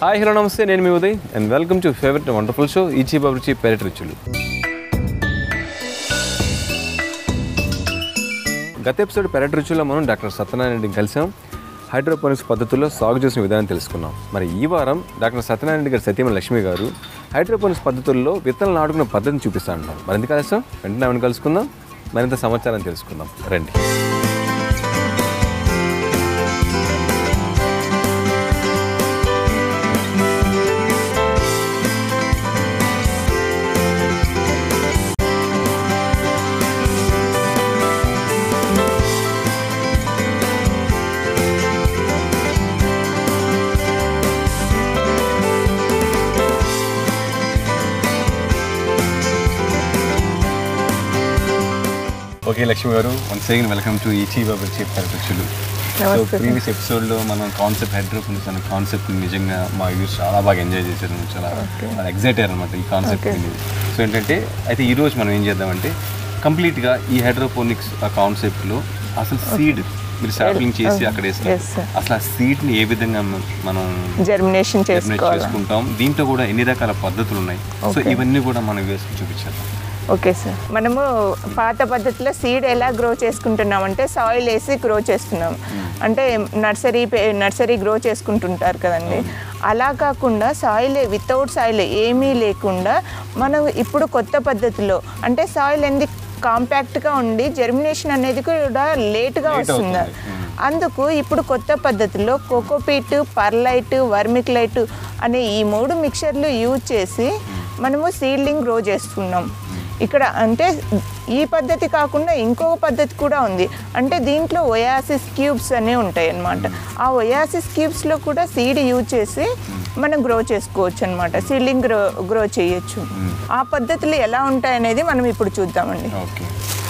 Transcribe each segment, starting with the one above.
Hi hello నమస్తే నేను మీ Uday and welcome to favourite wonderful show ఈచీ బబ్రిచి పెరటి రుచులు గత ఎపిసోడ్ పెరటి రుచుల్లో మనం డాక్టర్ సత్యనారాయణ రెడ్డిని కలిసాం హైడ్రోపోనిక్స్ పద్ధతుల్లో సాగు చేసిన విధానం తెలుసుకున్నాం మరి ఈ వారం డాక్టర్ సత్యనారాయణ రెడ్డి గారి సత్యమ లక్ష్మి గారు హైడ్రోపోనిక్స్ పద్ధతుల్లో విత్తనాలు నాటుకున్న పద్ధతిని చూపిస్తా అంటాం మరి ఎందుకు కలిసాం వెంటనే ఆమెను కలుసుకుందాం మరింత సమాచారం తెలుసుకుందాం రండి ఓకే లక్ష్మి గారు వన్స్ అగైన్ వెల్కమ్ టు ఈచీ బాబు చీఫ్ రుచులు సో నమస్తే. ప్రీవియస్ ఎపిసోడ్లో మనం కాన్సెప్ట్ హైడ్రోపోనిక్స్ అనే కాన్సెప్ట్ నిజంగా మా యూస్ చాలా బాగా ఎంజాయ్ చేశారు చాలా చాలా ఎగ్జైట్ అయ్యారు అనమాట ఈ కాన్సెప్ట్ సో ఏంటంటే అయితే ఈ రోజు మనం ఏం చేద్దామంటే కంప్లీట్గా ఈ హైడ్రోపోనిక్స్ ఆ కాన్సెప్ట్లో అసలు సీడ్ మీరు సాప్లింగ్ చేసి అక్కడ వేస్తారు Yes, sir. అసలు ఆ సీడ్ని ఏ విధంగా మనం జర్మినేషన్ జర్మినేట్ చేసుకోవాలి చేసుకుంటాం దీంట్లో కూడా ఎన్ని రకాల పద్ధతులు ఉన్నాయి సో Okay. ఇవన్నీ కూడా మనం వేసుకుని చూపించేద్దాం ఓకే సార్ మనము పాత పద్ధతిలో సీడ్ ఎలా గ్రో చేసుకుంటున్నామంటే సాయిల్ వేసి గ్రో చేస్తున్నాం అంటే నర్సరీ నర్సరీ గ్రో చేసుకుంటుంటారు కదండి అలా కాకుండా సాయిల్ వితౌట్ సాయిల్ ఏమీ లేకుండా మనం ఇప్పుడు కొత్త పద్ధతిలో అంటే సాయిల్ ఎందుకు కాంపాక్ట్గా ఉండి జర్మినేషన్ అనేది కూడా లేట్గా Late వస్తుంది అవుతుంది. అందుకు ఇప్పుడు కొత్త పద్ధతిలో కోకోపీట్ పర్లైట్ వర్మిక్లైట్ అనే ఈ మూడు మిక్చర్లు యూజ్ చేసి మనము సీడ్లింగ్ గ్రో చేస్తున్నాం ఇక్కడ అంటే ఈ పద్ధతి కాకుండా ఇంకొక పద్ధతి కూడా ఉంది అంటే దీంట్లో ఒయాసిస్ క్యూబ్స్ అనేవి ఉంటాయి అన్నమాట ఆ ఒయాసిస్ క్యూబ్స్లో కూడా సీడ్ యూజ్ చేసి మనం గ్రో చేసుకోవచ్చు అనమాట సీడ్లింగ్ గ్రో గ్రో చేయొచ్చు ఆ పద్ధతులు ఎలా ఉంటాయి అనేది మనం ఇప్పుడు చూద్దామండి ఓకే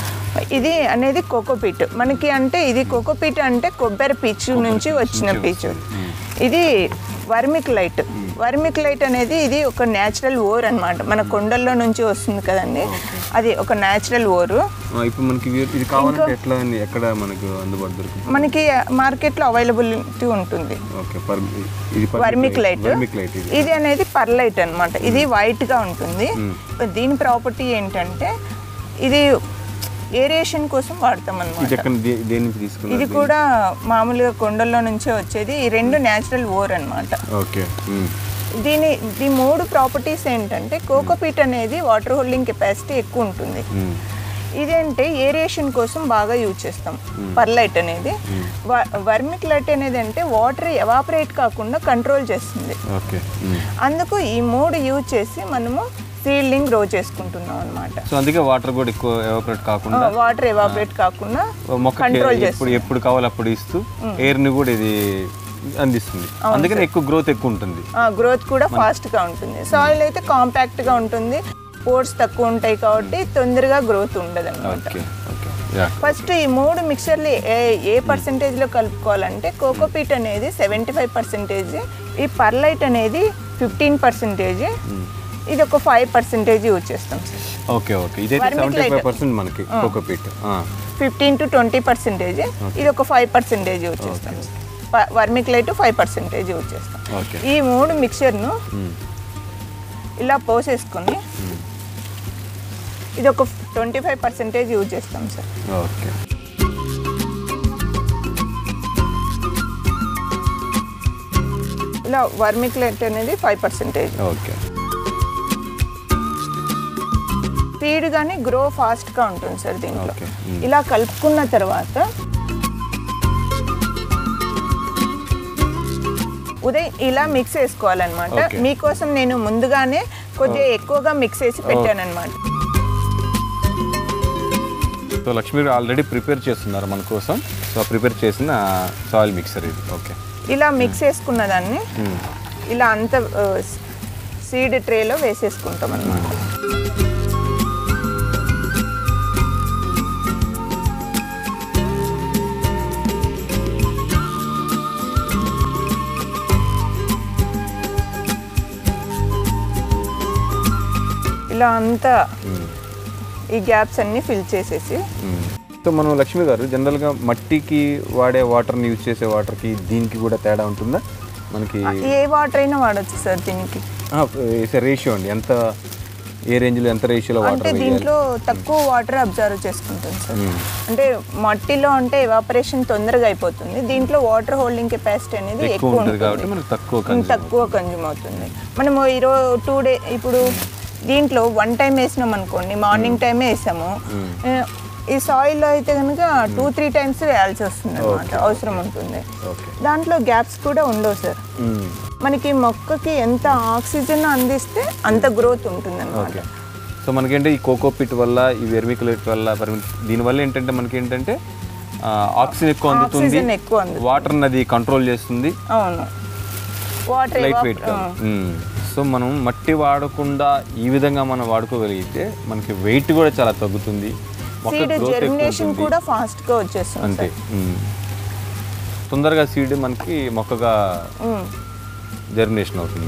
ఇది అనేది కోకోపీట్ మనకి అంటే ఇది కోకోపీట్ అంటే కొబ్బరి పీచు నుంచి వచ్చిన నుంచి పీచు వస్తుంది. ఇది వర్మిక్ లైట్ వర్మిక్ లైట్ అనేది ఇది ఒక న్యాచురల్ ఓర్ అన్నమాట మన కొండల్లో నుంచి వస్తుంది కదండి అది ఒక న్యాచురల్ ఓరు ఆ, ఇప్పుడు మనకి ఇవి- ఇది కావాలంటే ఎట్లా అండి ఎక్కడ మనకు అందుబాటు దొరుకుతుంది మనకి మార్కెట్లో అవైలబిలిటీ ఉంటుంది ఓకే పర్ ఇది వర్మిక్ లైట్ వర్మిక్ లైట్ ఇది ఇది అనేది పర్లైట్ అన్నమాట ఇది వైట్ గా ఉంటుంది దీని ప్రాపర్టీ ఏంటంటే ఇది ఏరియేషన్ కోసం వాడతాం ఇది అన్నమాట ఎక్కడ దే- దేని నుంచి తీసుకున్నారు ఇది కూడా మామూలుగా కొండల్లో నుంచే వచ్చేది ఈ రెండు న్యాచురల్ ఓర్ అన్నమాట ఓకే ఉమ్. దీని ఈ మూడు ప్రాపర్టీస్ ఏంటంటే కోకోపీట్ అనేది వాటర్ హోల్డింగ్ కెపాసిటీ ఎక్కువ ఉంటుంది ఉమ్. ఇదేంటే ఏరియేషన్ కోసం బాగా యూజ్ చేస్తాం పర్లైట్ అనేది వర్మిక్ లైట్ అనేది అంటే వాటర్ ఎవాపరేట్ కాకుండా కంట్రోల్ చేస్తుంది ఓకే ఉమ్. అందుకు ఈ మూడు యూజ్ చేసి మనము సీడ్లింగ్ గ్రో చేసుకుంటున్నాం అనమాట సో అందుకే వాటర్ కూడా ఎక్కువ ఎవాపరేట్ కాకుండా వాటర్ ఎవాపరేట్ కాకుండా మొక్క కంట్రోల్ ఎప్పుడు చేస్తుంది ఎప్పుడు కావాలి అప్పుడు ఇస్తూ ఎయిర్ ని కూడా ఇది అందిస్తుంది అందుకని ఎక్కువ గ్రోత్ ఎక్కువ ఉంటుంది గ్రోత్ కూడా ఫాస్ట్ గా ఉంటుంది సాయిల్ అయితే కాంపాక్ట్ గా ఉంటుంది పోర్స్ తక్కువ ఉంటాయి కాబట్టి తొందరగా గ్రోత్ ఉండదు అనమాట ఓకే ఓకే యా ఫస్ట్ ఈ మూడు మిక్చర్లు ఏ ఏ పర్సంటేజ్లో కలుపుకోవాలంటే కోకోపీట్ అనేది సెవెంటీ ఫైవ్ పర్సెంటేజ్ ఈ పర్లైట్ అనేది ఫిఫ్టీన్ పర్సెంటేజ్ ఇది ఒక ఫైవ్ పర్సెంటేజ్ యూజ్ చేస్తాం సార్ ఓకే ఓకే ఇదైతే Vermic seventy five light. Percent మనకి cocopeat fifteen to twenty percentage ఇది ఒక ఫైవ్ పర్సెంటేజ్ యూజ్ చేస్తాం vermiculite five percentage use చేస్తాం ఓకే ఈ మూడు మిక్చర్ను ఇలా పోసేసుకొని ఇది ఒక ట్వంటీ ఫైవ్ పర్సెంటేజ్ యూజ్ చేస్తాం సార్ ఓకే ఇలా వర్మిక్ లైట్ అనేది ఫైవ్ పర్సెంటేజ్ ఓకే స్పీడ్ కానీ గ్రో ఫాస్ట్గా ఉంటుంది సార్ దీంట్లో Okay. Mm. ఇలా కలుపుకున్న తర్వాత ఉదయం ఇలా మిక్స్ వేసుకోవాలన్నమాట Okay. మీకోసం నేను ముందుగానే కొద్దిగా ఎక్కువగా మిక్స్ వేసి పెట్టానన్నమాట సో లక్ష్మి ఆల్రెడీ ప్రిపేర్ చేస్తున్నారు మన కోసం సో ప్రిపేర్ చేసిన సాయిల్ మిక్సర్ ఇది ఓకే ఇలా మిక్స్ వేసుకున్న దాన్ని ఇలా అంత సీడ్ ట్రేలో వేసేసుకుంటాం అన్నమాట ఇలా అంతా ఈ గ్యాప్స్ అన్ని ఫిల్ చేసేసి సో మనం లక్ష్మి గారు జనరల్గా మట్టికి వాడే వాటర్ని యూజ్ చేసే వాటర్కి దీనికి కూడా తేడా ఉంటుందా మనకి ఏ వాటర్ అయినా వాడచ్చు సార్ దీనికి రేషియో అండి ఎంత ఏ రేంజ్లో ఎంత రేషియోలో అంటే వాటర్ వేయాలి దీంట్లో తక్కువ వాటర్ అబ్జర్వ్ చేసుకుంటుంది సార్ అంటే మట్టిలో అంటే ఎవాపరేషన్ తొందరగా అయిపోతుంది దీంట్లో వాటర్ హోల్డింగ్ కెపాసిటీ అనేది ఎక్కువ ఎక్కువ ఉంటుంది ఉంటుంది కాబట్టి మనకు తక్కువ ఉమ్, కన్జ్యూమ్ తక్కువ కన్జ్యూమ్ అవుతుంది మనము ఈరోజు టూ డే ఇప్పుడు దీంట్లో వన్ టైం వేసినాం అనుకోండి మార్నింగ్ టైమే వేసాము ఆ, ఈ సాయిల్లో అయితే కనుక టూ త్రీ టైమ్స్ వేయాల్సి వస్తుంది అనమాట అవసరం ఉంటుంది ఓకే దాంట్లో గ్యాప్స్ కూడా ఉండవు సార్ మనకి మొక్కకి ఎంత ఆక్సిజన్ అందిస్తే అంత గ్రోత్ ఉంటుంది అనమాట ఓకే సో మనకేంటే ఈ కోకో పిట్ వల్ల ఈ వెర్మికులేట్ వల్ల పర్మి- దీనివల్ల ఏంటంటే మనకి ఏంటంటే ఆక్సిజన్ ఎక్కువ అందుతుంది ఆక్సిజన్ ఎక్కువ అందుతుంది వాటర్ అది కంట్రోల్ చేస్తుంది అవును వాటర్ లైట్ వెయిట్ సో మనం మట్టి వాడకుండా ఈ విధంగా మనం వాడుకోగలిగితే మనకి వెయిట్ కూడా చాలా తగ్గుతుంది మొక్క సీడ్ గ్రోత్ ఎక్కువ జెర్మినేషన్ ఉంటుంది కూడా ఫాస్ట్ గా వచ్చేస్తుంది అంతే ఉమ్. తొందరగా సీడ్ మనకి మొక్కగా ఉమ్. జర్మినేషన్ అవుతుంది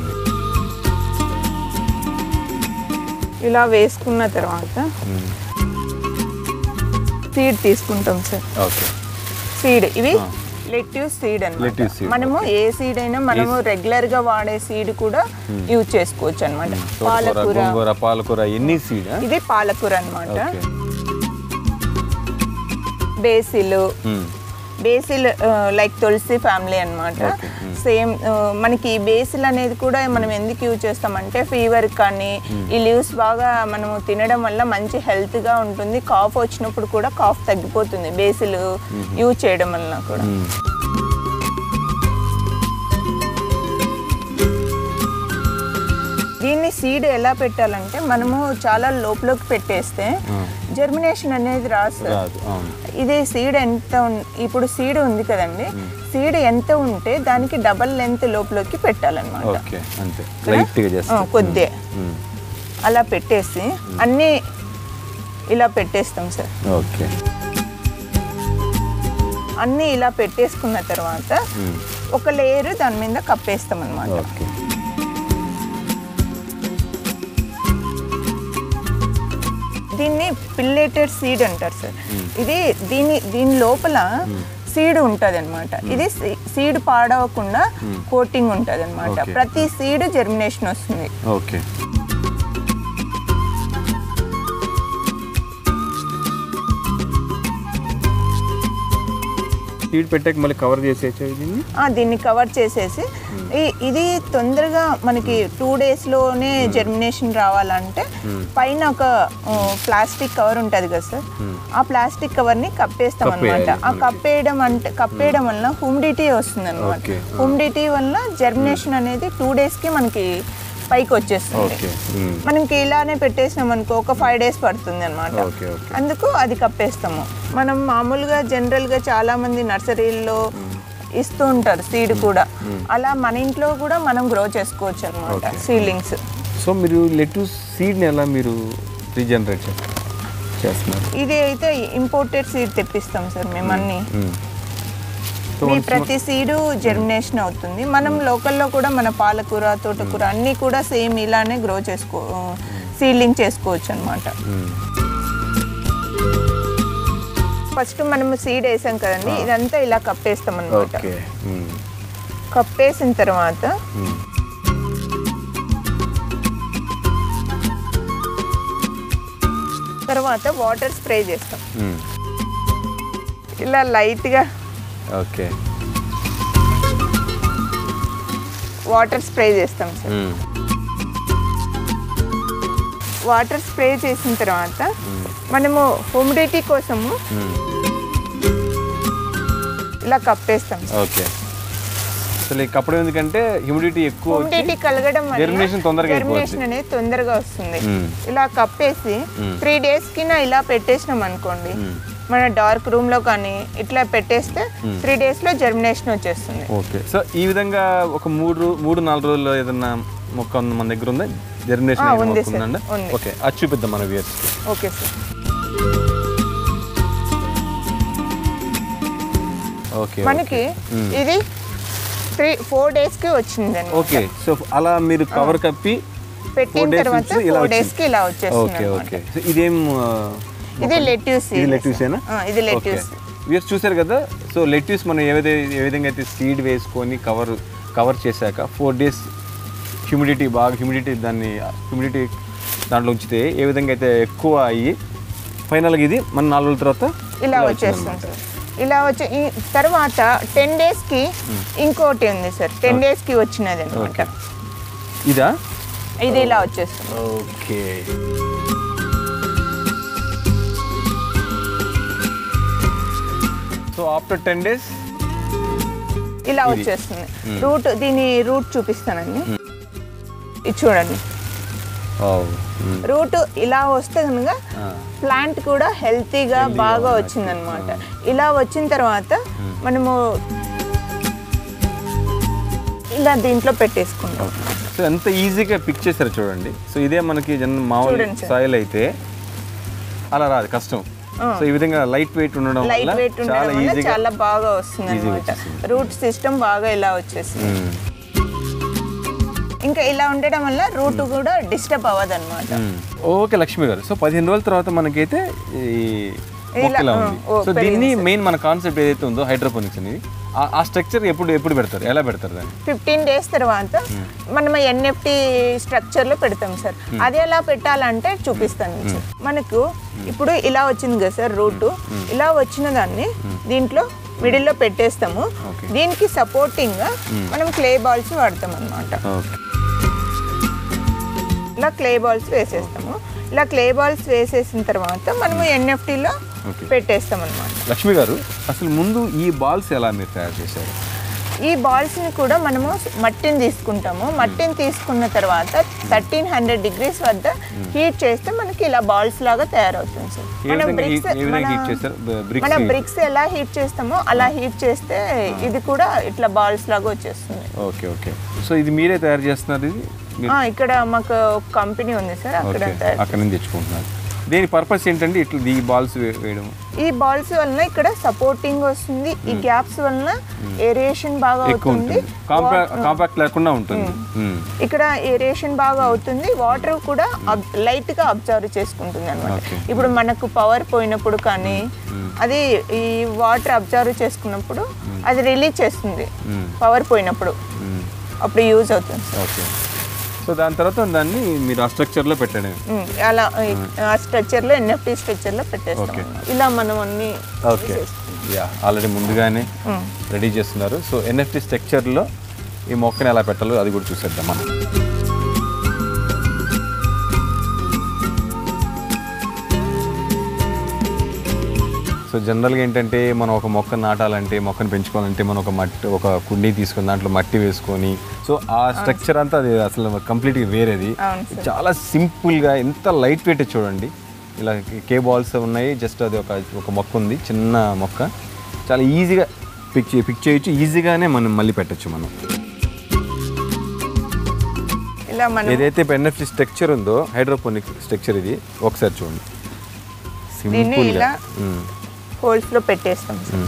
ఇలా వేసుకున్న తర్వాత ఉమ్. సీడ్ తీసుకుంటాం సార్ ఓకే సీడ్ ఇవి లెట్యూస్ సీడ్ అన్నమాట Lettuce seed, మనము ఏ సీడ్ అయినా మనము రెగ్యులర్ గా వాడే సీడ్ కూడా యూజ్ చేసుకోవచ్చు అనమాట తోటకూర పాలకూర గోంగూర పాలకూర ఎన్ని సీడ్ ఇది పాలకూర అన్నమాట ఓకే బేసిల్ బేసిల్ లైక్ తులసి ఫ్యామిలీ అన్నమాట Okay. సేమ్ మనకి ఈ బేసిల్ అనేది కూడా మనం ఎందుకు యూజ్ చేస్తామంటే ఫీవర్ కానీ ఈ లీవ్స్ బాగా మనము తినడం వల్ల మంచి health గా ఉంటుంది కాఫ్ వచ్చినప్పుడు కూడా కాఫ్ తగ్గిపోతుంది బేసిల్ యూజ్ చేయడం వల్ల కూడా దీన్ని సీడ్ ఎలా పెట్టాలంటే మనము చాలా లోపలికి పెట్టేస్తే జర్మినేషన్ అనేది రాదు సార్. రాదు అవును ఇది సీడ్ ఎంత ఉన్- ఇప్పుడు సీడ్ ఉంది కదండి సీడ్ ఎంత ఉంటే దానికి డబల్ లెంత్ లోపలికి పెట్టాలన్నమాట ఓకే అంతే లైట్గా ఆ, చేస్తాం కొద్దిగా అలా పెట్టేసి అన్నీ ఇలా పెట్టేస్తాం సార్ ఓకే అన్నీ ఇలా పెట్టేసుకున్న తర్వాత ఒక లేయర్ దాని మీద కప్పేస్తాం అనమాట ఓకే దీన్ని పిల్లేటెడ్ సీడ్ అంటారు సార్ ఇది దీని దీని లోపల సీడ్ ఉంటుంది అనమాట ఇది సీడ్ పాడవకుండా కోటింగ్ ఉంటుంది అనమాట Okay. ప్రతి సీడ్ జర్మినేషన్ వస్తుంది ఓకే సీడ్ పెట్టాక మళ్ళీ కవర్ చేసేయచ్చా దీన్ని ఆ, దీన్ని కవర్ చేసేసి ఈ- ఇది తొందరగా మనకి టూ డేస్లోనే జర్మినేషన్ రావాలంటే పైన ఒక ప్లాస్టిక్ కవర్ ఉంటుంది కదా సార్ ఆ ప్లాస్టిక్ కవర్ని కప్పేస్తాం అనమాట కప్పేయాలి ఆ కప్పేయడం అంటే కప్పేయడం వలన హ్యూమిడిటీ వస్తుంది అనమాట Okay. హ్యూమిడిటీ వలన జర్మినేషన్ అనేది టూ డేస్కి మనకి పైకి వచ్చేస్తుంది ఓకే మనకి ఇలానే పెట్టేసినాం అనుకో ఒక ఫైవ్ డేస్ పడుతుంది అనమాట ఓకే ఓకే అందుకు అది కప్పేస్తాము మనం మామూలుగా జనరల్గా చాలా మంది నర్సరీల్లో ఇస్తూ ఉంటారు సీడ్ కూడా అలా మన ఇంట్లో కూడా మనం గ్రో చేసుకోవచ్చు అనమాట సీలింగ్స్ సో మీరు లెటూస్ సీడ్ని ఎలా మీరు రీజనరేట్ చేస్తున్నారు ఇది అయితే ఇంపోర్టెడ్ సీడ్ తెప్పిస్తాం సార్ మేము అన్ని మ్మ్. సో ఈ ప్రతి సీడు జర్మినేషన్ అవుతుంది మనం లోకల్లో కూడా మన పాలకూర తోటకూర అన్నీ కూడా సేమ్ ఇలానే గ్రో చేసుకో సీలింగ్ చేసుకోవచ్చు అనమాట మ్మ్. ఫస్ట్ మనము సీడ్ వేసాం కదండి ఇదంతా ఇలా కప్పేస్తాం అనమాట ఓకే మ్మ్. కప్పేసిన తర్వాత మ్మ్. తర్వాత వాటర్ స్ప్రే చేస్తాం మ్మ్. ఇలా లైట్గా ఓకే వాటర్ స్ప్రే చేస్తాం సార్ మ్మ్. వాటర్ స్ప్రే చేసిన తర్వాత మనము హ్యూమిడిటీ కోసము మ్మ్. ఇలా కప్పేస్తాం సార్ ఓకే అసలు ఈ కప్పడం ఎందుకంటే హ్యూమిడిటీ ఎక్కువ వచ్చి హ్యూమిడిటీ కలగడం వల్ల Germination తొందరగా జర్మినేషన్ అనేది తొందరగా వస్తుంది మ్మ్. ఇలా కప్పేసి త్రీ డేస్ కి ఇలా పెట్టేసినాం అనుకోండి మన డార్క్ రూమ్ లో కానీ ఇట్లా పెట్టేస్తే త్రీ డేస్ లో జర్మినేషన్ వచ్చేస్తుంది ఓకే సో ఈ విధంగా ఒక మూడు రో- మూడు నాలుగు రోజుల్లో ఏదన్నా మొక్క ఉంది మన దగ్గర ఉందా జర్మినేషన్ ఆ, అయిన ఉంది మొక్క సార్, ఉందండి ఉంది. ఓకే అది చూపిద్దాం మన వ్యూయర్స్కి ఓకే సార్ ఓకే మనకి ఇది త్రీ ఫోర్ డేస్ కి వచ్చిందండి ఓకే సో అలా మీరు కవర్ కప్పి పెట్టిన Four days తర్వాత నుంచి ఇలా ఫోర్ డేస్ వచ్చింది. కి ఇలా వచ్చేస్తుంది ఓకే అన్నమాట. ఓకే సో ఇదేం ఆ, ఇది లెట్యూస్ ఇది లెట్యూసేనా ఇది లెట్యూస్ వ్యూస్ చూసారు కదా సో లెట్యూస్ మనం ఏ విధంగా ఏ విధంగా అయితే సీడ్ వేసుకొని కవర్ కవర్ చేశాక ఫోర్ డేస్ హ్యూమిడిటీ బాగా హ్యూమిడిటీ దాన్ని హ్యూమిడిటీ దాంట్లో ఉంచితే ఏ విధంగా అయితే ఎక్కువ అయ్యి ఫైనల్గా ఇది మన నాలుగు రోజుల తర్వాత ఇలా వచ్చేస్తుంది సార్ ఇలా వచ్చే ఈ తర్వాత టెన్ డేస్కి ఇంకోటి ఉంది సార్ టెన్ డేస్కి వచ్చినది అనమాట ఓకే ఇదా ఇది ఇలా వచ్చేస్తుంది okay so after ten days ఇలా వచ్చేస్తుంది రూట్ దీని రూట్ చూపిస్తానండి ఇది చూడండి రూట్ ఇలా వస్తే కనుక ప్లాంట్ కూడా హెల్తీగా బాగా వచ్చిందనమాట ఇలా వచ్చిన తర్వాత మనము ఇలా దీంట్లో పెట్టేసుకుంటాం సో ఎంత ఈజీగా పిక్ చేశారు చూడండి సో ఇదే మనకి జన్ మామూలు చూడండి సార్. సాయిల్ అయితే అలా రాదు కష్టం సో ఈ విధంగా లైట్ వెయిట్ ఉండడం లైట్ వల్ల వెయిట్ చాలా ఉండడం వల్ల ఈజీగా చాలా బాగా వస్తుంది ఈజీగా అనమాట వచ్చేసింది. రూట్ సిస్టమ్ బాగా ఇలా వచ్చేసింది ఇంకా ఇలా ఉండడం వల్ల రూట్ కూడా డిస్టర్బ్ అవ్వదు అనమాట ఓకే లక్ష్మి గారు సో పదిహేను రోజుల తర్వాత మనకైతే ఈ మొక్క ఇలా ఉంది ఓ, సో దీన్ని మెయిన్ మన కాన్సెప్ట్ ఏదైతే ఉందో హైడ్రోపోనిక్స్ అనేది ఆ- ఆ స్ట్రక్చర్ ఎప్పుడు ఎప్పుడు పెడతారు ఎలా పెడతారు దాన్ని ఫిఫ్టీన్ డేస్ తర్వాత మనం ఎన్ఎఫ్టి స్ట్రక్చర్ లో పెడతాం సార్ అది ఎలా పెట్టాలంటే చూపిస్తాను సార్ మనకు ఇప్పుడు ఇలా వచ్చింది కదా సార్ రూట్ ఇలా వచ్చిన దాన్ని దీంట్లో మిడిల్లో పెట్టేస్తాము Okay. దీనికి సపోర్టింగ్ గా మనం క్లే బాల్స్ వాడతాం అనమాట ఓకే ఇలా క్లే బాల్స్ వేసేస్తాము ఇలా క్లే బాల్స్ వేసేసిన తర్వాత మనము ఎన్ఎఫ్టీలో Okay. పెట్టేస్తాం అనమాట లక్ష్మి గారు అసలు ముందు ఈ బాల్స్ ఎలా మీరు తయారు చేశారు ఈ బాల్స్ని కూడా మనము మట్టిని తీసుకుంటాము మట్టిని తీసుకున్న తర్వాత థర్టీన్ హండ్రెడ్ డిగ్రీస్ వద్ద హీట్ చేస్తే మనకి ఇలా బాల్స్ లాగా తయారవుతుంది సార్ ఏ మనం విధంగా bricks- heat- ఏ విధంగా మన- heat చేస్తారు? బ- bricks మన heat. బ్రిక్స్ ఎలా హీట్ చేస్తామో అలా హీట్ చేస్తే ఇది కూడా ఇట్లా బాల్స్ లాగా వచ్చేస్తుంది ఓకే ఓకే సో ఇది మీరే తయారు చేస్తున్నారు ఇది మీరు ఆ, ఇక్కడ మాకు ఒక కంపెనీ ఉంది సార్ అక్కడ ఓకే తయారు అక్కడ నుంచి తెచ్చుకుంటున్నారు దీని పర్పస్ ఏంటంటే ఇట్లా ఈ బాల్స్ వేయడం ఈ బాల్స్ వలన ఇక్కడ సపోర్టింగ్ వస్తుంది ఈ గ్యాప్స్ వలన ఏరియేషన్ బాగా ఎక్కువ అవుతుంది ఉంటుంది కాంపాక్ట్ కాంపాక్ట్ లేకుండా ఉంటుంది మ్మ్. ఇక్కడ ఏరియేషన్ బాగా అవుతుంది వాటర్ కూడా అబ్- లైట్ గా అబ్జర్వ్ చేసుకుంటుంది అనమాట Okay. ఇప్పుడు మనకు పవర్ పోయినప్పుడు కానీ అది ఈ వాటర్ అబ్జర్వ్ చేసుకున్నప్పుడు అది రిలీజ్ చేస్తుంది మ్మ్. పవర్ పోయినప్పుడు మ్మ్. అప్పుడు యూజ్ అవుతుంది ఓకే సో దాని తర్వాత దాన్ని మీరు ఆ స్ట్రక్చర్లో పెట్టడం ఉమ్, అలా ఈ- ఆ స్ట్రక్చర్లో ఎన్ఎఫ్టీ స్ట్రక్చర్లో పెట్టేస్తాం Okay. అన్నమాట. ఇలా మనం అన్ని ఓకే యా ఆల్రెడీ ముందుగానే ఉమ్. రెడీ చేస్తున్నారు సో ఎన్ఎఫ్టీ స్ట్రక్చర్లో ఈ మొక్కని ఎలా పెట్టాలో అది కూడా చూసేద్దాం మనం సో జనరల్గా ఏంటంటే మనం ఒక మొక్క నాటాలంటే మొక్కను పెంచుకోవాలంటే మనం ఒక మట్టి ఒక కుండీ తీసుకొని దాంట్లో మట్టి వేసుకొని సో ఆ స్ట్రక్చర్ అంతా అది అసలు కంప్లీట్గా వేరేది అవును సార్. చాలా సింపుల్గా ఎంత లైట్ వెయిట్ చూడండి ఇలా కే బాల్స్ ఉన్నాయి జస్ట్ అది ఒక ఒక మొక్క ఉంది చిన్న మొక్క చాలా ఈజీగా పిక్ చే పిక్ చేయొచ్చు ఈజీగానే మనం మళ్ళీ పెట్టచ్చు మనం ఇలా మనం ఏదైతే ఎన్ఎఫ్సి స్ట్రక్చర్ ఉందో హైడ్రోపోనిక్ స్ట్రక్చర్ ఇది ఒకసారి చూడండి దీన్ని సింపుల్గా ఇలా హోల్స్ లో పెట్టేస్తాం సార్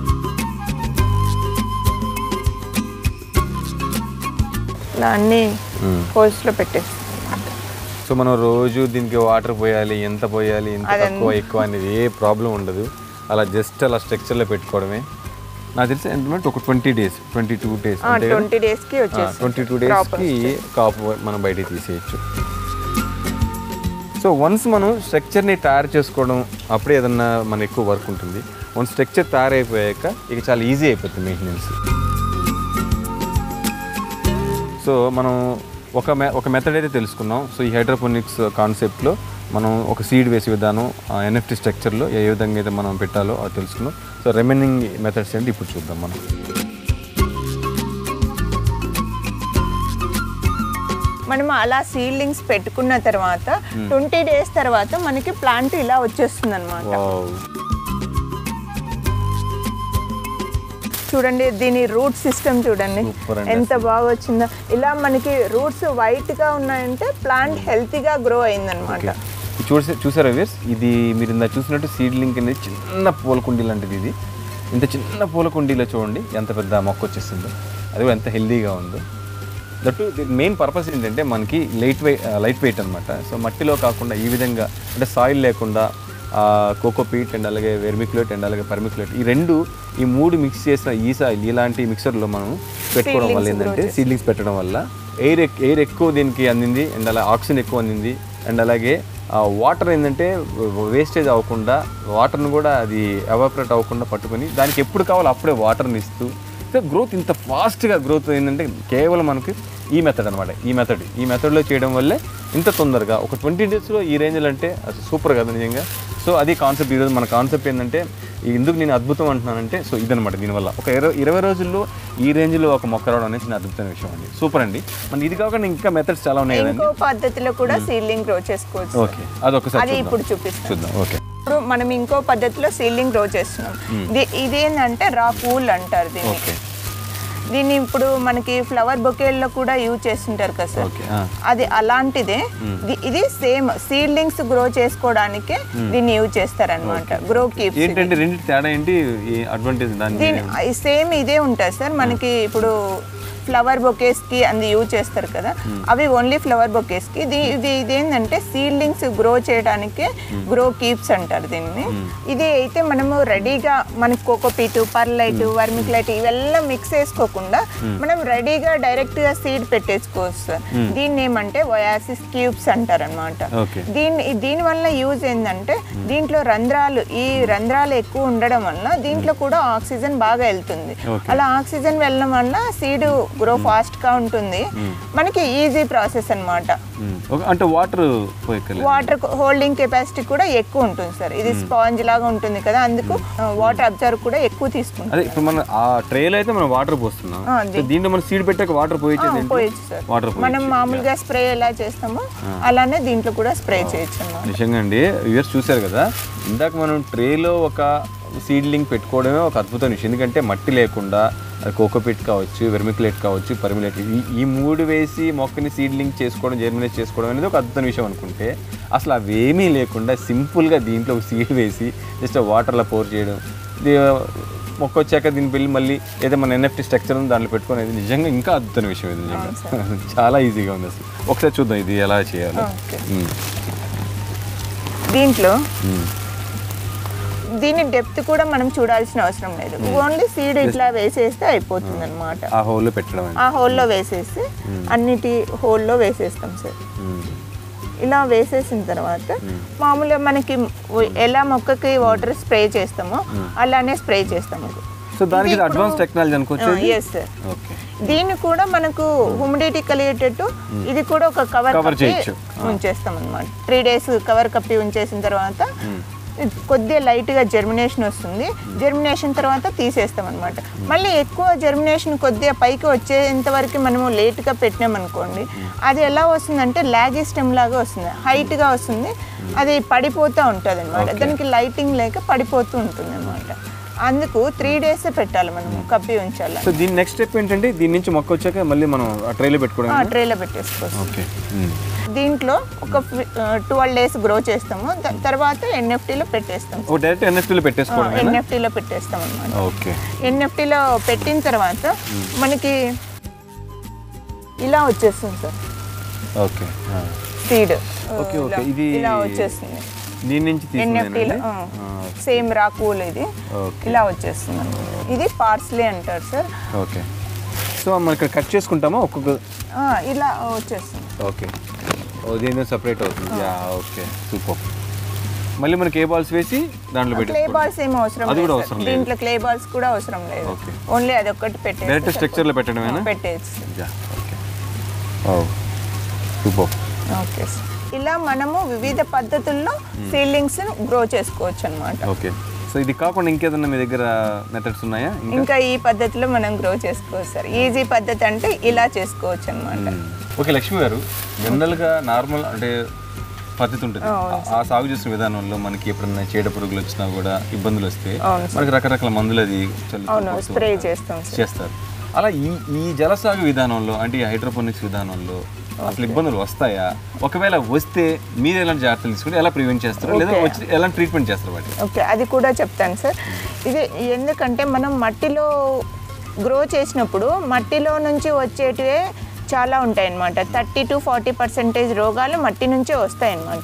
ఇలా అన్ని హోల్స్ లో పెట్టేస్తాం సో మనం రోజు దీనికి వాటర్ పోయాలి ఎంత పోయాలి ఎంత అదన్నీ. తక్కువ ఎక్కువ అనేది ఏ ప్రాబ్లం ఉండదు అలా జస్ట్ అలా స్ట్రక్చర్లో పెట్టుకోవడమే నాకు తెలిసి ఎంత ఒక twenty days twenty two days అంటే ట్వంటీ డేస్ కి వచ్చేస్తుంది ట్వంటీ టూ Proper డేస్కి కాపు మనం బయటికి తీసేయచ్చు సో వన్స్ మనం స్ట్రక్చర్ని తయారు చేసుకోవడం అప్పుడే ఏదన్నా మన ఎక్కువ వర్క్ ఉంటుంది వన్స్ స్ట్రక్చర్ తయారైపోయాక ఇక చాలా ఈజీ అయిపోతుంది మెయింటెనెన్స్ సో మనం ఒక మె ఒక మెథడ్ అయితే తెలుసుకున్నాం సో ఈ హైడ్రోపోనిక్స్ కాన్సెప్ట్లో మనం ఒక సీడ్ వేసే విధానం ఎన్ఎఫ్టీ స్ట్రక్చర్లో ఏ విధంగా అయితే మనం పెట్టాలో అది తెలుసుకున్నాం సో రిమైనింగ్ మెథడ్స్ ఏంటి ఇప్పుడు చూద్దాం మనం మనం అలా సీడ్లింగ్స్ పెట్టుకున్న తర్వాత ట్వంటీ డేస్ తర్వాత మనకి ప్లాంట్ ఇలా వచ్చేస్తుంది అనమాట వావ్ చూడండి దీని రూట్ సిస్టమ్ చూడండి Super అండి ఎంత బాగా వచ్చిందో ఇలా మనకి రూట్స్ వైట్ గా ఉన్నాయంటే ప్లాంట్ హెల్తీగా గ్రో అయిందనమాట ఇది చూసే చూసారా వ్యూస్ ఇది మీరు ఇందా చూసినట్టు సీడ్లింగ్ అనేది చిన్న పూల కుండీ లాంటిది ఇది ఇంత చిన్న పూల కుండీలో చూడండి ఎంత పెద్ద మొక్క వచ్చేసిందో అది కూడా ఎంత హెల్దీగా ఉందో దట్టు మెయిన్ పర్పస్ ఏంటంటే మనకి లైట్ వెయిట్ లైట్ వెయిట్ అనమాట సో మట్టిలో కాకుండా ఈ విధంగా అంటే సాయిల్ లేకుండా కోకోపీట్ అండ్ అలాగే వెర్మిక్యులేట్ అండ్ అలాగే పర్మిక్యులేట్ ఈ రెండు ఈ మూడు మిక్స్ చేసిన ఈ సాయిల్ ఇలాంటి మిక్సర్లో మనం పెట్టుకోవడం వల్ల ఏంటంటే సీడ్లింగ్స్ పెట్టడం వల్ల ఎయిర్ ఎయిర్ ఎక్కువ దీనికి అందింది అండ్ అలా ఆక్సిజన్ ఎక్కువ అందింది అండ్ అలాగే వాటర్ ఏంటంటే వేస్టేజ్ అవ్వకుండా వాటర్ని కూడా అది ఎవాపరేట్ అవ్వకుండా పట్టుకొని దానికి ఎప్పుడు కావాలో అప్పుడే వాటర్ని ఇస్తూ గ్రోత్ ఇంత ఫాస్ట్గా గ్రోత్ ఏంటంటే కేవలం మనకి ఈ మెథడ్ అనమాట ఈ మెథడ్ ఈ మెథడ్లో చేయడం వల్లే ఇంత తొందరగా ఒక ట్వంటీ డేస్లో ఈ రేంజ్లో అంటే అది సూపర్ కదా నిజంగా సో అది కాన్సెప్ట్ ఈరోజు మన కాన్సెప్ట్ ఏంటంటే ఎందుకు నేను అద్భుతం అంటున్నానంటే సో ఇదనమాట దీనివల్ల ఒక ఇరవై ఇరవై రోజుల్లో ఈ రేంజ్లో ఒక మొక్క రావడం అనేది చిన్న అద్భుతమైన విషయం అండి సూపర్ అండి మన ఇది కాకుండా ఇంకా మెథడ్స్ చాలా ఉన్నాయి కదండి ఇంకో పద్ధతిలో కూడా సీడ్లింగ్ గ్రో చేసుకోవచ్చు ఓకే అదొకసారి అది చూద్దాం ఇప్పుడు చూపిస్తాను చూద్దాం ఓకే ఇప్పుడు మనం ఇంకో పద్ధతిలో సీలింగ్ గ్రో చేస్తున్నాం ఇది ఇదేంటంటే రా పూల్ అంటారు దీన్ని ఓకే దీన్ని ఇప్పుడు మనకి ఫ్లవర్ బొకేల్లో కూడా యూజ్ చేస్తుంటారు కదా సార్ ఓకే అది అలాంటిదే ది- ఇది సేమ్ సీడ్లింగ్స్ గ్రో చేసుకోవడానికి దీన్ని యూజ్ చేస్తారనమాట గ్రో కీప్ ఏంటంటే రెండింటి తేడా ఏంటి అడ్వాంటేజ్ దాని దీని సేమ్ ఇదే ఉంటుంది సార్ మనకి ఇప్పుడు ఫ్లవర్ బొకేస్ కి అది యూజ్ చేస్తారు కదా అవి ఓన్లీ ఫ్లవర్ బొకేస్ కి ఇది ఇది ఇదేంటంటే సీడ్లింగ్స్ గ్రో చేయడానికి గ్రో కీప్స్ అంటారు దీన్ని ఇది అయితే మనము రెడీగా మనకి కోకోపీట్ పర్లైట్ వర్మిక్లైట్ ఇవెల్లా మిక్స్ చేసుకోకుండా మనం రెడీగా డైరెక్ట్ గా సీడ్ పెట్టేసుకోవచ్చు సార్ దీన్ని ఏమంటే వయాసిస్ క్యూబ్స్ అంటారు అనమాట ఓకే దీని దీని వల్ల యూజ్ ఏంటంటే దీంట్లో రంధ్రాలు ఈ రంధ్రాలు ఎక్కువ ఉండడం వల్ల దీంట్లో కూడా ఆక్సిజన్ బాగా వెళ్తుంది Okay. అలా ఆక్సిజన్ వెళ్ళడం వల్ల సీడ్ గ్రో ఫాస్ట్ గా ఉంటుంది మనకి ఈజీ ప్రాసెస్ అన్నమాట మ్మ్. ఒక- అంటే వాటర్ పోయక్కర్లేదు వాటర్ హోల్డింగ్ కెపాసిటీ కూడా ఎక్కువ ఉంటుంది సార్ ఇది స్పాంజ్ లాగా ఉంటుంది కదా అందుకు వాటర్ అబ్జర్వ్ కూడా ఎక్కువ తీసుకుంటుంది అదే ఇప్పుడు మన ఆ ట్రేలో అయితే మనం వాటర్ పోస్తున్నాం ఆ, సో దీంట్లో మనం సీడ్ పెట్టాక వాటర్ పోయించేది ఏంటి? పోయొచ్చు సార్ వాటర్ మనం మామూలుగా స్ప్రే ఎలా చేస్తామో అలానే దీంట్లో కూడా స్ప్రే చేయొచ్చు అన్నమాట నిజంగా అండి వ్యూయర్స్ చూశారు కదా ఇందాక మనం ట్రేలో ఒక సీడ్లింగ్ పెట్టుకోవడమే ఒక అద్భుతమైన విషయం ఎందుకంటే మట్టి లేకుండా అది కోకోపిట్ కావచ్చు వెర్మికులేట్ కావచ్చు పర్మిలేట్ ఈ ఈ మూడు వేసి మొక్కని సీడ్లింగ్ చేసుకోవడం జర్మినేట్ చేసుకోవడం అనేది ఒక అద్భుతమైన విషయం అనుకుంటే అసలు అవేమీ లేకుండా సింపుల్గా దీంట్లో ఒక సీడ్ వేసి జస్ట్ వాటర్లో పోర్ చేయడం ఇది మొక్క వచ్చాక దీని వెళ్ళి మళ్ళీ ఏదో మన ఎన్ఎఫ్టీ స్ట్రక్చర్ ఉంది దాంట్లో పెట్టుకునేది నిజంగా ఇంకా అద్భుతమైన విషయం ఇది నిజంగా చాలా ఈజీగా ఉంది అసలు ఒకసారి చూద్దాం ఇది ఎలా చేయాలో ఓకే మ్మ్. దీంట్లో మ్మ్. దీని డెప్త్ కూడా మనం చూడాల్సిన అవసరం లేదు ఓన్లీ సీడ్ ఇట్లా వేసేస్తే అయిపోతుంది అనమాట ఆ హోల్లో పెట్టడం అండి ఆ హోల్లో వేసేసి అన్నిటి హోల్లో వేసేస్తాం సార్ మ్మ్. ఇలా వేసేసిన తర్వాత మామూలుగా మనకి ఎలా మొక్కకి వాటర్ స్ప్రే చేస్తామో అలానే స్ప్రే చేస్తాము సో దానికి అడ్వాన్స్ టెక్నాలజీ అనుకోవచ్చు ఎస్ సార్ ఓకే దీన్ని కూడా మనకు హ్యూమిడిటీ కలిగేటట్టు ఇది కూడా ఒక కవర్ Cover కప్పి చేయొచ్చు. ఉంచేస్తాం అనమాట త్రీ డేస్ కవర్ కప్పి ఉంచేసిన తర్వాత కొద్దిగా లైట్గా జర్మినేషన్ వస్తుంది జర్మినేషన్ తర్వాత తీసేస్తాం అనమాట మళ్ళీ ఎక్కువ జర్మినేషన్ కొద్దిగా పైకి వచ్చేంత వరకు మనము లేట్గా పెట్టినాం అనుకోండి అది ఎలా వస్తుందంటే లాగి స్టెమ్ లాగా వస్తుంది హైట్గా వస్తుంది అది పడిపోతూ ఉంటుంది అనమాట దానికి లైటింగ్ లేక పడిపోతూ ఉంటుంది అనమాట అందుకు త్రీ డేసే పెట్టాలి మనము కప్పి ఉంచాలి సో దీని నెక్స్ట్ స్టెప్ ఏంటంటే దీని నుంచి మొక్క వచ్చాక మళ్ళీ మనం ఆ ట్రైలో పెట్టుకోవడం ఆ ట్రేలో పెట్టేసుకోవచ్చు ఓకే దీంట్లో ఒక ట్వెల్వ్ డేస్ గ్రో చేస్తాము ద- తర్వాత ఎన్ఎఫ్టీలో పెట్టేస్తాం ఓ డైరెక్ట్ ఎన్ఎఫ్టీలో పెట్టేసుకోవడం ఎన్ఎఫ్టీలో పెట్టేస్తాం అనమాట ఓకే ఎన్ఎఫ్టీలో పెట్టిన తర్వాత మనకి ఇలా వచ్చేస్తుంది sir okay seed okay okay ఇది ఇలా వచ్చేస్తుంది దీని నుంచి ఎన్ఎఫ్టీలో తీసిందేనండి సేమ్ రాకూల్ ఇది ఓకే ఇలా వచ్చేస్తుంది అనమాట ఇది పార్స్లీ అంటారు సార్ ఓకే సో మనం ఇక్కడ కట్ చేసుకుంటామా ఒక్కొక్క ఆ, ఇలా వచ్చేస్తుంది ఓకే ఓ దీని సపరేట్ అవుతుంది యా ఓకే సూపర్ మళ్ళీ మనకి ఏ బాల్స్ వేసి దాంట్లో క్లే పెట్టి బాల్స్ ఏం అవసరం అది లేదు కూడా సార్. అవసరం లేదు. దీంట్లో క్లే బాల్స్ కూడా అవసరం లేదు ఓకే. ఓన్లీ అదొక్కటి పెట్టేసి డైరెక్ట్ స్ట్రక్చర్లో పెట్టడమేనా పెట్టేసి యా ఓకే ఓ సూపర్ ఓకే సార్. ఇలా మనము వివిధ పద్ధతుల్లో సీలింగ్స్ గ్రో చేసుకోవచ్చు అనమాట ఓకే సో ఇది కాకుండా ఇంకేదన్నా మీ దగ్గర మెథడ్స్ ఉన్నాయా ఇంకా ఇంకా ఈ పద్ధతిలో మనం గ్రో చేసుకోవచ్చు సార్ ఈజీ పద్ధతి అంటే ఇలా చేసుకోవచ్చు అనమాట ఓకే లక్ష్మి గారు జనరల్గా నార్మల్ అంటే పద్ధతి ఉంటుంది ఆ- ఆ సాగు చేసిన విధానంలో మనకి ఎప్పుడన్నా చీడ పురుగులు వచ్చినా కూడా ఇబ్బందులు వస్తే అవును మనకి రకరకాల మందులు అది చల్లుతూ అవును కొడుతూ స్ప్రే ఉంటారు. చేస్తాం సార్ చేస్తారు అలా ఈ ఈ జలసాగు విధానంలో అంటే ఈ హైడ్రోపోనిక్స్ విధానంలో అసలు ఇబ్బందులు వస్తాయా ఒకవేళ వస్తే మీరు ఎలాంటి జాగ్రత్తలు తీసుకుంటే ఎలా ప్రివెంట్ చేస్తారు లేదా వచ్చి ఎలాంటి ట్రీట్మెంట్ చేస్తారు వాటి ఓకే అది కూడా చెప్తాను సార్ ఇది ఎందుకంటే మనం మట్టిలో గ్రో చేసినప్పుడు మట్టిలో నుంచి వచ్చేటివే చాలా ఉంటాయి అన్నమాట థర్టీ టు ఫార్టీ పర్సెంటేజ్ రోగాలు మట్టి నుంచే వస్తాయి అన్నమాట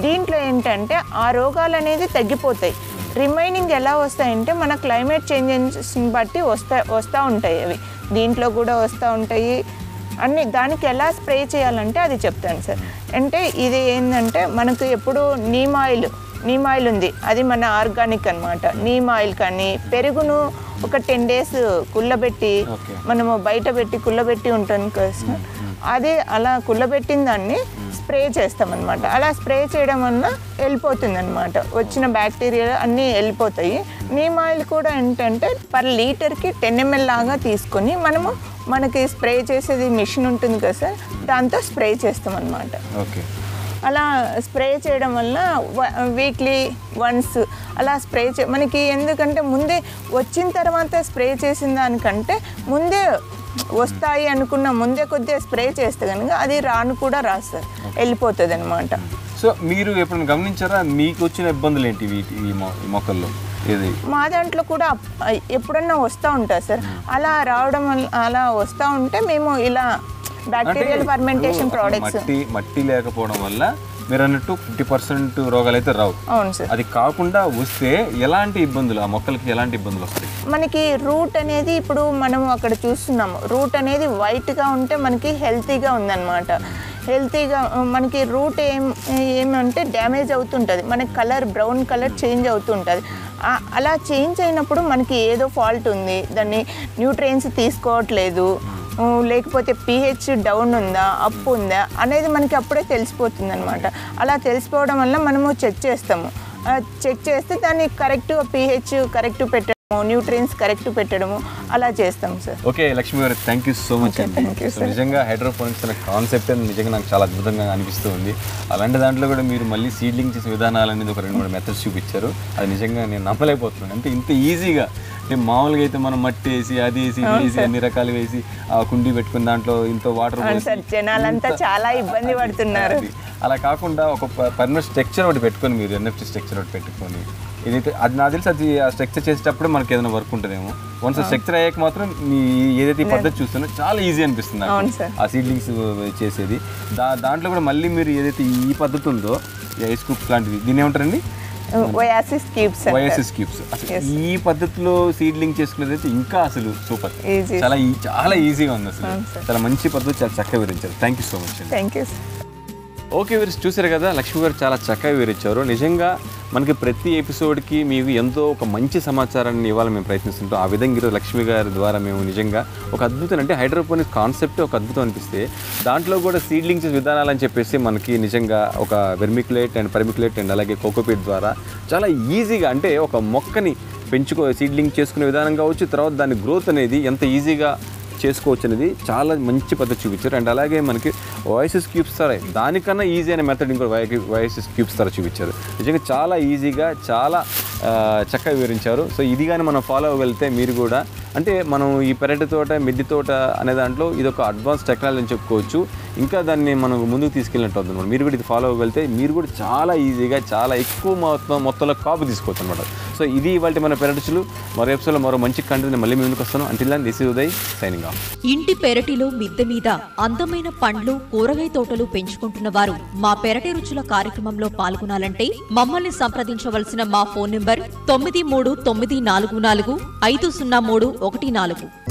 దీంట్లో ఏంటంటే ఆ రోగాలు అనేది తగ్గిపోతాయి రిమైనింగ్ ఎలా వస్తాయంటే మన క్లైమేట్ చేంజెస్ని బట్టి వస్తా వస్తూ ఉంటాయి అవి దీంట్లో కూడా వస్తూ ఉంటాయి అన్ని దానికి ఎలా స్ప్రే చేయాలంటే అది చెప్తాను సార్ అంటే ఇది ఏంటంటే మనకు ఎప్పుడు నీమ్ ఆయిల్ నీమ్ ఆయిల్ ఉంది అది మన ఆర్గానిక్ అనమాట నీమ్ ఆయిల్ కానీ పెరుగును ఒక టెన్ డేస్ కుళ్ళబెట్టి Okay. మనము బయట పెట్టి కుళ్ళబెట్టి ఉంటుంది కదా సార్ అది అలా కుళ్ళబెట్టిన దాన్ని స్ప్రే చేస్తామన్నమాట అలా స్ప్రే చేయడం వల్ల వెళ్ళిపోతుంది అనమాట వచ్చిన బ్యాక్టీరియా అన్నీ వెళ్ళిపోతాయి నీమ్ ఆయిల్ కూడా ఏంటంటే పర్ లీటర్కి టెన్ ఎంఎల్ లాగా తీసుకొని మనము మనకి స్ప్రే చేసేది మిషన్ ఉంటుంది కదా సార్ దాంతో స్ప్రే చేస్తాం అనమాట ఓకే అలా స్ప్రే చేయడం వల్ల వీక్లీ వన్స్ అలా స్ప్రే చే మనకి ఎందుకంటే ముందే వచ్చిన తర్వాత స్ప్రే చేసిన దానికంటే ముందే వస్తాయి అనుకున్న ముందే కొద్దిగా స్ప్రే చేస్తే కనుక అది రాను కూడా రాదు సార్ వెళ్ళిపోతుంది అనమాట సో మీరు ఎప్పుడైనా గమనించారా మీకు వచ్చిన ఇబ్బందులు ఏంటి వీటి ఈ మొ- ఈ మొక్కల్లో ఇది మా దాంట్లో కూడా అప్- ఎప్పుడన్నా వస్తూ ఉంటుంది సార్ అలా రావడం వల్ల అలా వస్తూ ఉంటే మేము ఇలా బ్యాక్టీరియల్ ఫర్మెంటేషన్ ఇప్పుడు ప్రోడక్ట్స్ మట్టి మట్టి లేకపోవడం వల్ల మీరు అన్నట్టు ఫిఫ్టీ పర్సెంట్ రోగాలు అయితే రావు అవును సార్ అది కాకుండా వస్తే ఎలాంటి ఇబ్బందులు ఆ మొక్కలకి ఎలాంటి ఇబ్బందులు వస్తాయి మనకి రూట్ అనేది ఇప్పుడు మనం అక్కడ చూస్తున్నాము రూట్ అనేది వైట్గా ఉంటే మనకి హెల్తీగా ఉందన్నమాట హెల్తీగా మనకి రూట్ ఏం ఏమంటే డ్యామేజ్ అవుతుంటుంది మనకి కలర్ బ్రౌన్ కలర్ చేంజ్ అవుతుంటుంది ఆ- అలా చేంజ్ అయినప్పుడు మనకి ఏదో ఫాల్ట్ ఉంది దాన్ని న్యూట్రియన్స్ తీసుకోవట్లేదు ఊ, లేకపోతే పిహెచ్ డౌన్ ఉందా అప్ ఉందా అనేది మనకి అప్పుడే తెలిసిపోతుంది అనమాట అలా తెలిసిపోవడం వల్ల మనము చెక్ చేస్తాము చెక్ చేస్తే దాన్ని కరెక్ట్ పిహెచ్ కరెక్ట్ పెట్టడము న్యూట్రియన్స్ కరెక్ట్ పెట్టడము అలా చేస్తాం సార్ ఓకే లక్ష్మి గారు thank you so much Okay, అండి thank you, సో sir. నిజంగా హైడ్రోఫోనిక్స్ అనే కాన్సెప్ట్ అనేది నిజంగా నాకు చాలా అద్భుతంగా అనిపిస్తూ ఉంది అలాంటి దాంట్లో కూడా మీరు మళ్ళీ సీడ్లింగ్ చేసే విధానాలు అనేది ఒక రెండు మూడు మెథడ్స్ చూపించారు అది నిజంగా నేను నమ్మలేకపోతున్నాను అంటే ఇంత ఈజీగా అంటే మామూలుగా అయితే మనం మట్టి వేసి అది వేసి ఇది వేసి అన్ని రకాలు వేసి ఆ కుండీ పెట్టుకుని దాంట్లో ఇంత వాటర్ అవును సార్ జనాలంతా చాలా ఇబ్బంది పడుతున్నారు అది. అలా కాకుండా ఒక పర్మనెంట్ స్ట్రక్చర్ ఒకటి పెట్టుకొని మీరు ఎన్ఎఫ్టీ స్ట్రక్చర్ ఒకటి పెట్టుకొని ఏదైతే అది నాకు తెలిసి అది ఆ స్ట్రక్చర్ చేసేటప్పుడు మనకి ఏదైనా వర్క్ ఉంటుందేమో వన్స్ స్ట్రక్చర్ అయ్యాక మాత్రం మీ ఏదైతే ఈ పద్ధతి చూస్తున్నా చాలా ఈజీ అనిపిస్తుంది నాకు. అవును సార్. ఆ సీడ్లింగ్స్ చేసేది దా దాంట్లో కూడా మళ్ళీ మీరు ఏదైతే ఈ పద్ధతి ఉందో ఐస్ కుక్ లాంటిది దీన్ని ఏమంటారండి ఒయాసిస్ క్యూబ్స్ వైఎస్ఎస్ క్యూబ్స్ అసలు ఈ పద్ధతిలో సీడ్లింగ్ చేసుకునేది అయితే ఇంకా అసలు సూపర్ Easy. చాలా ఈ- చాలా ఈజీగా ఉంది అసలు అవును సార్. చాలా మంచి పద్ధతి చాలా చక్కగా వివరించారు థ్యాంక్ యూ సో మచ్ అండి థ్యాంక్ యూ సార్ ఓకే వీరు చూసారు కదా లక్ష్మి గారు చాలా చక్కగా వివరించారు నిజంగా మనకి ప్రతి ఎపిసోడ్కి మీకు ఎంతో ఒక మంచి సమాచారాన్ని ఇవ్వాలని మేము ప్రయత్నిస్తుంటాం ఆ విధంగా ఈరోజు లక్ష్మి గారి ద్వారా మేము నిజంగా ఒక అద్భుతం అంటే హైడ్రోపోనిక్ కాన్సెప్ట్ ఒక అద్భుతం అనిపిస్తే దాంట్లో కూడా సీడ్లింగ్స్ విధానాలు అని చెప్పేసి మనకి నిజంగా ఒక వెర్మికులేట్ అండ్ పర్మికులేట్ అండ్ అలాగే కోకోపీట్ ద్వారా చాలా ఈజీగా అంటే ఒక మొక్కని పెంచుకో సీడ్లింగ్ చేసుకునే విధానం కావచ్చు తర్వాత దాని గ్రోత్ అనేది ఎంత ఈజీగా చేసుకోవచ్చు అనేది చాలా మంచి పద్ధతి చూపించారు అండ్ అలాగే మనకి వాయిసెస్ క్యూబ్స్ ద్వారా దానికన్నా ఈజీ అయిన మెథడ్ ఇంకో వాయిసెస్ క్యూబ్స్ ద్వారా చూపించారు నిజంగా చాలా ఈజీగా చాలా ఆ, చక్కగా వివరించారు సో ఇది కానీ మనం ఫాలో అవ్వగలిగితే మీరు కూడా అంటే మనం ఈ పెరటి తోట మిద్ది తోట అనే దాంట్లో ఇది ఒక అడ్వాన్స్ టెక్నాలజీ అని చెప్పుకోవచ్చు ఇంకా దాన్ని మనం ముందుకు తీసుకెళ్ళినట్టు అవుతుంది అనమాట మీరు కూడా ఇది ఫాలో అవ్వగలిగితే మీరు కూడా చాలా ఈజీగా చాలా ఎక్కువ మొత్తం మొత్తంలో కాపు తీసుకోవచ్చు అనమాట సో ఇది ఇవాళ మన పెరటిచులు మరో ఎపిసోడ్లో మరో మంచి కంటెంట్ మళ్ళీ మీ ముందుకు వస్తాను until this is Uday signing off ఇంటి పెరటిలో మిద్దె మీద అందమైన పండ్లు కూరగాయ తోటలు పెంచుకుంటున్న వారు మా పెరటి రుచుల కార్యక్రమంలో పాల్గొనాలంటే మమ్మల్ని సంప్రదించవలసిన మా ఫోన్ నంబర్ తొమ్మిది మూడు తొమ్మిది నాలుగు నాలుగు ఐదు సున్నా మూడు ఒకటి నాలుగు